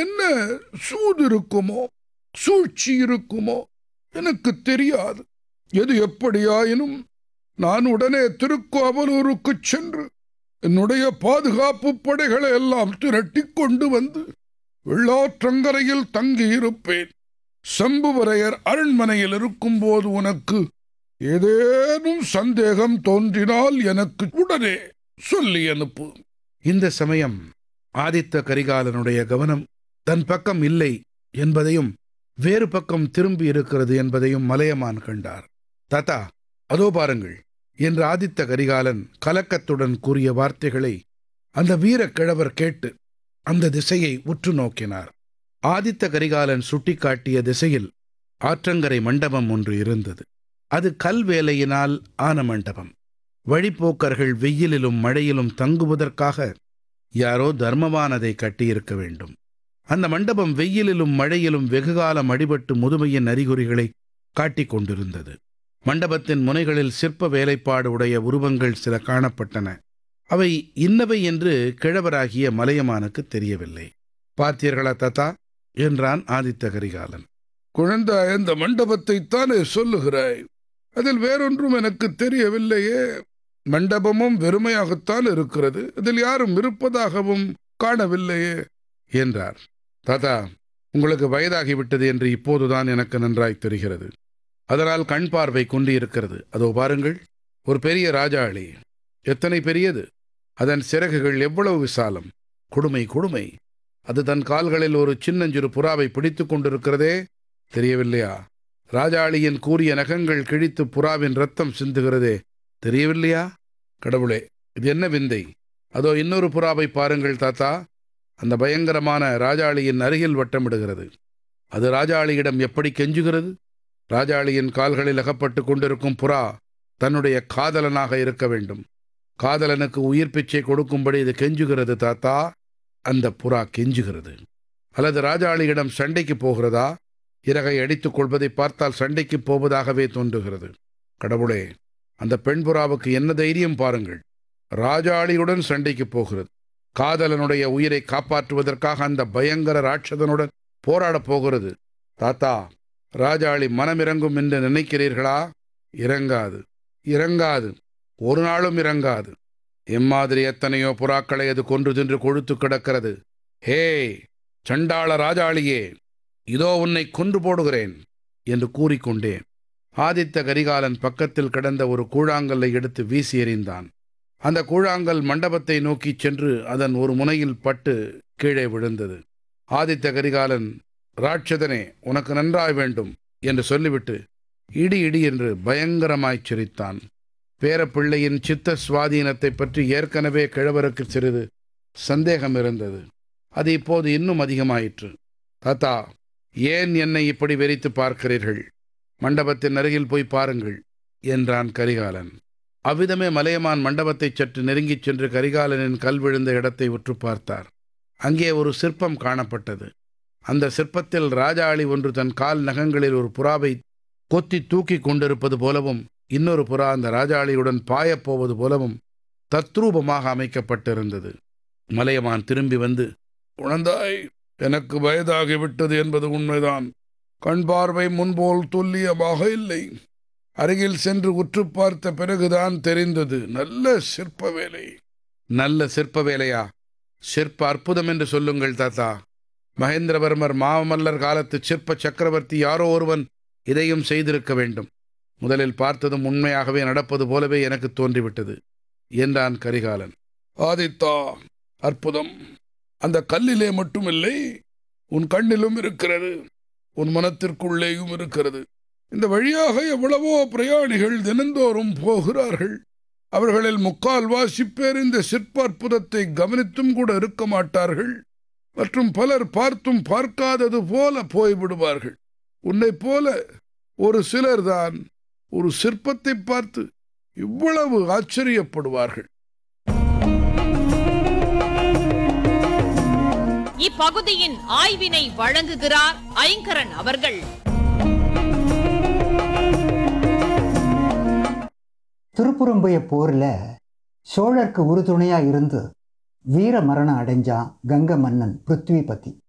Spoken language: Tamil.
என்ன சூது இருக்குமோ சூழ்ச்சி இருக்குமோ எனக்கு தெரியாது எது எப்படியாயினும் நான் உடனே திருக்கோவலூருக்குச் சென்று என்னுடைய பாதுகாப்பு படைகளை எல்லாம் திரட்டிக் கொண்டு வந்து வெள்ளாற்றங்கரையில் தங்கியிருப்பேன் சம்புவரையர் அரண்மனையில் இருக்கும்போது உனக்கு ஏதேனும் சந்தேகம் தோன்றினால் எனக்கு உடனே சொல்லி அனுப்பு இந்த சமயம் ஆதித்த கரிகாலனுடைய கவனம் தன் பக்கம் இல்லை என்பதையும் வேறு பக்கம் திரும்பி இருக்கிறது என்பதையும் மலையமான் கண்டார் தாத்தா அதோ பாருங்கள் என்று ஆதித்த கரிகாலன் கலக்கத்துடன் கூறிய வார்த்தைகளை அந்த வீரக் கிழவர் கேட்டு அந்த திசையை உற்று நோக்கினார் ஆதித்த கரிகாலன் சுட்டிக்காட்டிய திசையில் ஆற்றங்கரை மண்டபம் ஒன்று இருந்தது அது கல் வேலையினால் ஆன மண்டபம் வழிப்போக்கர்கள் வெயிலிலும் மழையிலும் தங்குவதற்காக யாரோ தர்மவான் அதை கட்டியிருக்க வேண்டும் அந்த மண்டபம் வெயிலிலும் மழையிலும் வெகுகாலம் அடிபட்டு முதுமையின் அறிகுறிகளை காட்டிக் கொண்டிருந்தது மண்டபத்தின் முனைகளில் சிற்ப வேலைப்பாடு உடைய உருவங்கள் சில காணப்பட்டன அவை இன்னவை என்று கிழவராகிய மலையமானுக்கு தெரியவில்லை பார்த்தீர்களா தாத்தா என்றான் ஆதித்த கரிகாலன் குழந்தாய் அந்த மண்டபத்தைத்தானே சொல்லுகிறாய் அதில் வேறொன்றும் எனக்கு தெரியவில்லையே மண்டபமும் வெறுமையாகத்தான் இருக்கிறது அதில் யாரும் இருப்பதாகவும் காணவில்லையே என்றார் தாத்தா உங்களுக்கு வயதாகிவிட்டது என்று இப்போதுதான் எனக்கு நன்றாய் தெரிகிறது அதனால் கண் பார்வை குன்றியிருக்கிறது அதோ பாருங்கள் ஒரு பெரிய ராஜாளி எத்தனை பெரியது அதன் சிறகுகள் எவ்வளவு விசாலம் கொடுமை கொடுமை அது தன் கால்களில் ஒரு சின்னஞ்சிறு புறாவை பிடித்துக் கொண்டிருக்கிறதே தெரியவில்லையா ராஜாளியின் கூறிய நகங்கள் கிழித்து புறாவின் ரத்தம் சிந்துகிறதே தெரியவில்லையா கடவுளே இது என்ன விந்தை அதோ இன்னொரு புறாவை பாருங்கள் தாத்தா அந்த பயங்கரமான ராஜாளியின் அருகில் வட்டமிடுகிறது அது ராஜாளியிடம் எப்படி கெஞ்சுகிறது ராஜாளியின் கால்களில் அகப்பட்டு கொண்டிருக்கும் புறா தன்னுடைய காதலனாக இருக்க வேண்டும் காதலனுக்கு உயிர் பிச்சை கொடுக்கும்படி இது கெஞ்சுகிறது தாத்தா அந்த புறா கெஞ்சுகிறது அல்லது ராஜாளியிடம் சண்டைக்கு போகிறதா இறகை அடித்துக் கொள்வதை பார்த்தால் சண்டைக்கு போவதாகவே தோன்றுகிறது கடவுளே அந்த பெண் புறாவுக்கு என்ன தைரியம் பாருங்கள் ராஜாளியுடன் சண்டைக்கு போகிறது காதலனுடைய உயிரை காப்பாற்றுவதற்காக அந்த பயங்கர ராட்சதனுடன் போராடப் போகிறது தாத்தா ராஜாளி மனமிறங்கும் என்று நினைக்கிறீர்களா இறங்காது இறங்காது ஒரு நாளும் இறங்காது எம்மாதிரி எத்தனையோ புறாக்களை அது கொன்று தின்று கொழுத்து கிடக்கிறது ஹே சண்டாள ராஜாளியே இதோ உன்னை கொன்று போடுகிறேன் என்று கூறிக்கொண்டே ஆதித்த கரிகாலன் பக்கத்தில் கிடந்த ஒரு கூழாங்கல்லை எடுத்து வீசி எறிந்தான் அந்த கூழாங்கல் மண்டபத்தை நோக்கிச் சென்று அதன் ஒரு முனையில் பட்டு கீழே விழுந்தது ஆதித்த கரிகாலன் ராட்சதனே உனக்கு நன்றாய் வேண்டும் என்று சொல்லிவிட்டு இடி இடி என்று பயங்கரமாய்ச் சிரித்தான் பேரப்பிள்ளையின் சித்த சுவாதீனத்தைப் பற்றி ஏற்கனவே கிழவருக்கு சிறிது சந்தேகம் இருந்தது அது இப்போது இன்னும் அதிகமாயிற்று தாத்தா ஏன் என்னை இப்படி வெறித்து பார்க்கிறீர்கள் மண்டபத்தின் அருகில் போய் பாருங்கள் என்றான் கரிகாலன் அவ்விதமே மலையமான் மண்டபத்தைச் சற்று நெருங்கிச் சென்று கரிகாலனின் கல் விழுந்த இடத்தை உற்று பார்த்தார் அங்கே ஒரு சிற்பம் காணப்பட்டது அந்த சிற்பத்தில் ராஜாளி ஒன்று தன் கால் நகங்களில் ஒரு புறாவை கொத்தி தூக்கி கொண்டிருப்பது போலவும் இன்னொரு புறா அந்த ராஜாளியுடன் பாயப்போவது போலவும் தத்ரூபமாக அமைக்கப்பட்டிருந்தது மலையமான் திரும்பி வந்து குழந்தாய் எனக்கு வயதாகிவிட்டது என்பது உண்மைதான் கண் பார்வை முன்போல் துல்லியமாக இல்லை அருகில் சென்று உற்று பார்த்த பிறகுதான் தெரிந்தது நல்ல சிற்ப வேலை நல்ல சிற்ப வேலையா சிற்ப அற்புதம் என்று சொல்லுங்கள் தாத்தா மகேந்திரவர்மர் மாமல்லர் காலத்து சிற்ப சக்கரவர்த்தி யாரோ ஒருவன் இதையும் செய்திருக்க வேண்டும் முதலில் பார்த்ததும் உண்மையாகவே நடப்பது போலவே எனக்கு தோன்றிவிட்டது என்றான் கரிகாலன் ஆதித்தா அற்புதம் அந்த கல்லிலே மட்டுமில்லை உன் கண்ணிலும் இருக்கிறது உன் மனத்திற்குள்ளேயும் இருக்கிறது இந்த வழியாக எவ்வளவோ பிரயாணிகள் தினந்தோறும் போகிறார்கள் அவர்களில் முக்கால்வாசி பேர் இந்த சிற்ப அற்புதத்தை கவனித்தும் கூட இருக்க மாட்டார்கள் மற்றும் பலர் பார்த்தும் பார்க்காதது போல போய்விடுவார்கள் உன்னைப் போல ஒரு சிலர்தான் ஒரு சிற்பத்தை பார்த்து இவ்வளவு ஆச்சரியப்படுவார்கள் இப்பகுதியின் ஆய்வினை வழங்குகிறார் ஐங்கரன் அவர்கள் திருப்புறம்புய போரில் சோழருக்கு உறுதுணையாக இருந்து வீர மரணம் அடைஞ்சான் கங்க மன்னன் பிருத்விபதி